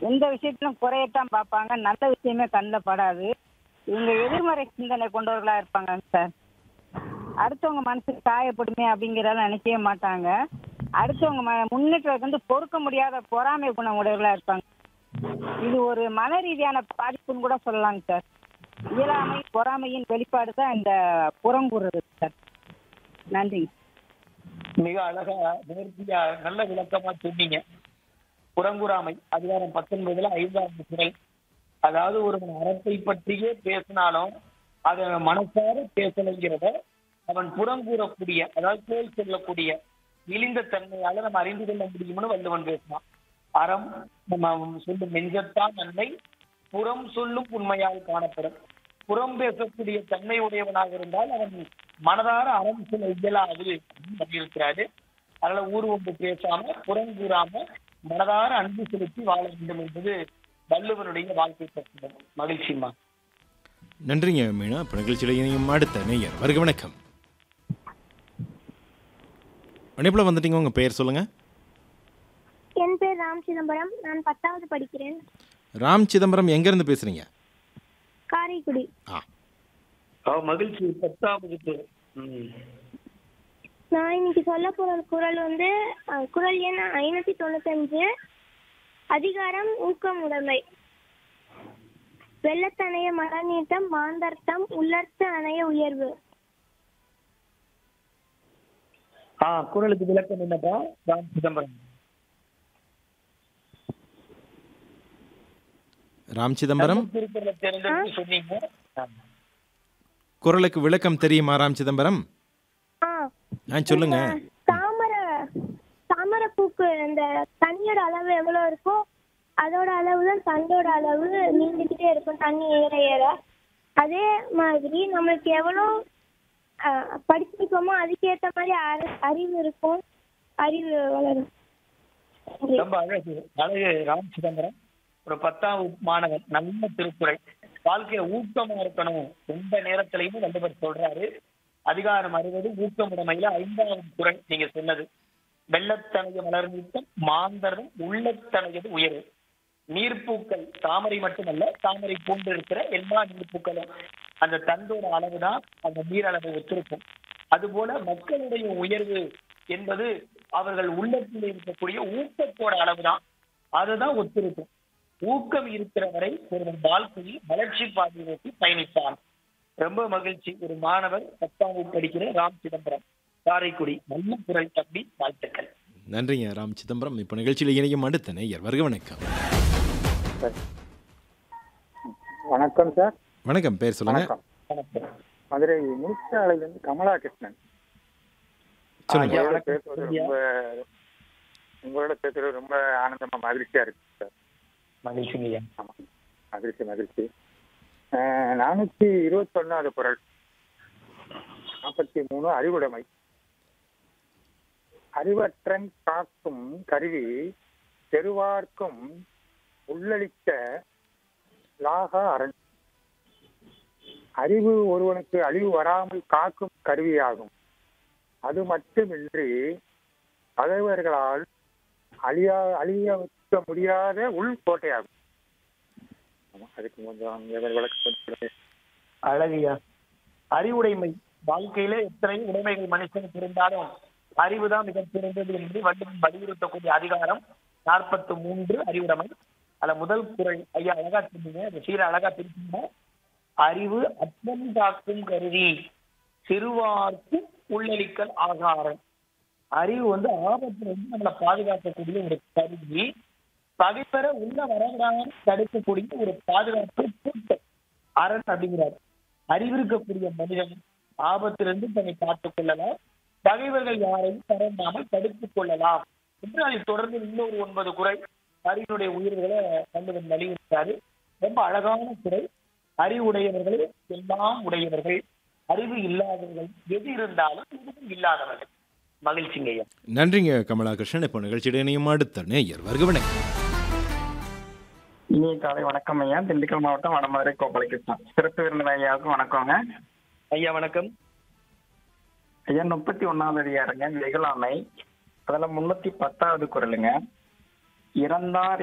எந்த விஷயத்திலும் குறையத்தான் பார்ப்பாங்க நல்ல விஷயமே கண்ணில் படாது இவங்க எதிர்மறை சிந்தனை கொண்டவர்களா இருப்பாங்க சார் அடுத்தவங்க மனசுக்கு காயப்படுமே அப்படிங்கிறதெல்லாம் நினைக்கவே மாட்டாங்க அடுத்தவங்க ம முன்னேற்றத்துக்கு வந்து பொறுக்க முடியாத பொறாமை குணம் உடையவர்களா இருப்பாங்க இது ஒரு மன ரீதியான பாதிப்புன்னு கூட சொல்லலாங்க சார் இயலாமை பொறாமையின் வெளிப்பாடு தான் இந்த புறங்கூறுறது சார் நன்றிங்க மிக அழகா நேர்த்தியா நல்ல விளக்கமா சொன்னீங்க புறங்குறாமை அதிகாரம் பத்தொன்பதுல ஐந்தாவது துறை அதாவது ஒரு அறத்தை பற்றியே பேசினாலும் அதை மனசார பேசலைங்கிறத அவன் புறங்கூறக்கூடிய அதாவது கோல் சொல்லக்கூடிய இழிந்த தன்மையால நம்ம அறிந்து கொள்ள முடியும்னு வள்ளுவன் பேசினான் அறம் நம்ம சொல்லும் நெஞ்சத்தான் நன்மை புறம் சொல்லும் உண்மையால் காணப்படும் புறம் பேசக்கூடிய தன்மை உடையவனாக இருந்தால் அவன் மனதார அறம் சொல்ல இயலாது அப்படின்னு சொல்லியிருக்கிறாரு அதனால ஊர் ஒன்று பேசாம புறம் கூறாம மனதார அன்பு செலுத்தி வாழ வேண்டும் என்பது வள்ளுவனுடைய வாழ்க்கை தத்துவம் மகிழ்ச்சிமா நன்றிங்க மீனா இப்போ நிகழ்ச்சியில் இணையும் அடுத்த நேயர் வருக வணக்கம் இணைப்பில் வந்துட்டீங்க உங்கள் பெயர் சொல்லுங்கள் என் பேர் ராம் சிதம்பரம் நான் பத்தாவது படிக்கிறேன் ராம் சிதம்பரம் எங்கேருந்து பேசுகிறீங்க காரைக்குடி ஆ மகிழ்ச்சி பத்தாம் வகுப்பு ம். நான் இன்னைக்கு சொல்ல போற குரல் வந்து அஹ், குரல் எண் ஐநூத்தி தொண்ணூத்தஞ்சு அதிகாரம் ஊக்கம் உடைமை வெள்ளத்தணைய மரநீட்டம் மாந்தர்த்தம் உள்ளர்த்த அணைய உயர்வு ஆ குரலுக்கு விளக்கம் என்னப்பா ராம் சிதம்பரம் ராம் சிதம்பரம் திருக்குறளை தெரிஞ்சு சொன்னீங்க ஆ. குரலுக்கு விளக்கம் தெரியுமா ராம் சிதம்பரம் ஆ ஆ சொல்லுங்க தாமரை தாமரை பூக்கு இந்த தண்ணியோட அளவு எவ்வளவு இருக்கோ அதோட அளவு தான் தண்டோட அளவு நீண்டுக்கிட்டே இருக்கும் தண்ணி ஏற ஏற அதே மாதிரி நம்மளுக்கு எவ்வளோ அஹ், படிச்சிருக்கோமோ அதுக்கேற்ற மாதிரி அறி- அறிவு இருக்கும் அறிவு வளரும் நன்றி. ரொம்ப அழகு அழகு ராம் சிதம்பரம் ஒரு பத்தாம் வகுப்பு மாணவன் நல்ல திருக்குறள் வாழ்க்கையில ஊக்கமா இருக்கணும் எந்த நேரத்திலையும் வள்ளுவர் சொல்றாரு அதிகாரம் அறுபது ஊக்கமுடைமையில ஐந்தாவது குறள் நீங்க சொன்னது வெள்ளத்தனைய மலர் நீட்டம் மாந்தரம் உள்ளத்தனையது உயர்வு நீர்ப்பூக்கள் தாமரை மட்டுமல்ல தாமரை போன்று இருக்கிற எல்லா நீர்ப்பூக்களும் அந்த தண்டோட அளவுதான் அந்த நீர் அளவை ஒத்திருக்கும் அதுபோல மக்களுடைய உயர்வு என்பது அவர்கள் உள்ளத்தில் இருக்கக்கூடிய ஊக்கத்தோட அளவுதான் அதுதான் ஒத்திருக்கும் ஊக்கம் இருக்கிற வரை ஒருவன் வாழ்க்கையில் வளர்ச்சி பாதையை நோக்கி பயணித்தான் ரொம்ப மகிழ்ச்சி ஒரு மாணவர் பத்தாம் வகுப்பு படிக்கிற ராம் சிதம்பரம் காரைக்குடி நல்ல குரல் தம்பி வாழ்த்துக்கள் நன்றிங்க ராம் சிதம்பரம் இப்போ நிகழ்ச்சியில் இணையும் அடுத்த நேயர் வருக வணக்கம் வணக்கம் சார் வணக்கம் பேர் சொல்லுங்க வணக்கம் வணக்கம் மதுரை முனிச்சாலையிலிருந்து கமலா கிருஷ்ணன் சொல்லுங்க ஐயா, உங்களோட வணக்கம். பேசுறது ரொம்ப உங்களோட பேசுறது ரொம்ப ஆனந்தமா மகிழ்ச்சியா இருக்கு சார் மகிழ்ச்சிங்க ஐயா ஆமா மகிழ்ச்சி மகிழ்ச்சி அஹ், நானூத்தி இருபத்தி ஒன்னாவது குரல் நாற்பத்தி மூணு அறிவுடைமை அறிவற்றன் காக்கும் கருவி தெருவார்க்கும் உள்ளளிக்க லாகா அரண் அறிவு ஒருவனுக்கு அழிவு வராமல் காக்கும் கருவியாகும் அது மட்டுமின்றி பகைவர்களால் அழியா அழிய வைக்க முடியாத உள்கோட்டையாகும் ஆமா, அதுக்கு கொஞ்சம் எவர் விளக்கம் சொல்லுங்க. அழகியா அறிவுடைமை வாழ்க்கையில எத்தனை உடைமைகள் மனுஷனுக்கு இருந்தாலும் அறிவுதான் மிகச் சிறந்தது என்று வள்ளுவன் வலியுறுத்தக்கூடிய அதிகாரம் நாற்பத்தி மூன்று அறிவுடைமை அதுல முதல் குரல் ஐயா அழகா சொன்னீங்க அந்த சீரை அழகா பிரிச்சீங்க அறிவு அச்சம் காக்கும் கருவி சிறுவார்க்கு உள்ளளிக்கல் ஆகாரம் அறிவு வந்து ஆபத்துல இருந்து நம்மளை பாதுகாக்கக்கூடிய ஒரு கருவி பகைப்பெற உள்ள வரவிடாமல் தடுக்கக்கூடிய ஒரு பாதுகாப்பு கூட்டம் அரண் அப்படிங்கிறார் அறிவிருக்கக்கூடிய மனிதன் ஆபத்திலிருந்து தன்னை காத்துக் கொள்ளலாம் பகைவர்கள் யாரையும் தரண்டாமல் தடுத்துக் கொள்ளலாம் என்று அதை தொடர்ந்து இன்னொரு ஒன்பது குறை அறிவினுடைய உயிர்களை வள்ளுவன் வலியுறுத்தாரு ரொம்ப அழகான குறை அறிவுடையவர்கள் எல்லாம் உடையவர்கள் அறிவு இல்லாதவர்கள் எது இருந்தாலும் எதுவும் இல்லாதவர்கள் மகிழ்ச்சிங்க ஐயா நன்றிங்க கமலா கிருஷ்ணன் இப்போ நிகழ்ச்சியில் இணையும் அடுத்த நேயர் வருக வணக்கம் இனிய காலை வணக்கம் ஐயா திண்டுக்கல் மாவட்டம் வடமதுரை கோபாலகிருஷ்ணன் சிறப்பு விருந்தினர் ஐயாவுக்கும் வணக்கங்க ஐயா வணக்கம் ஐயா முப்பத்தி ஒன்னாவது அதிகாரங்க வெகுளாமை அதுல முன்னூத்தி பத்தாவது குரலுங்க இறந்தார்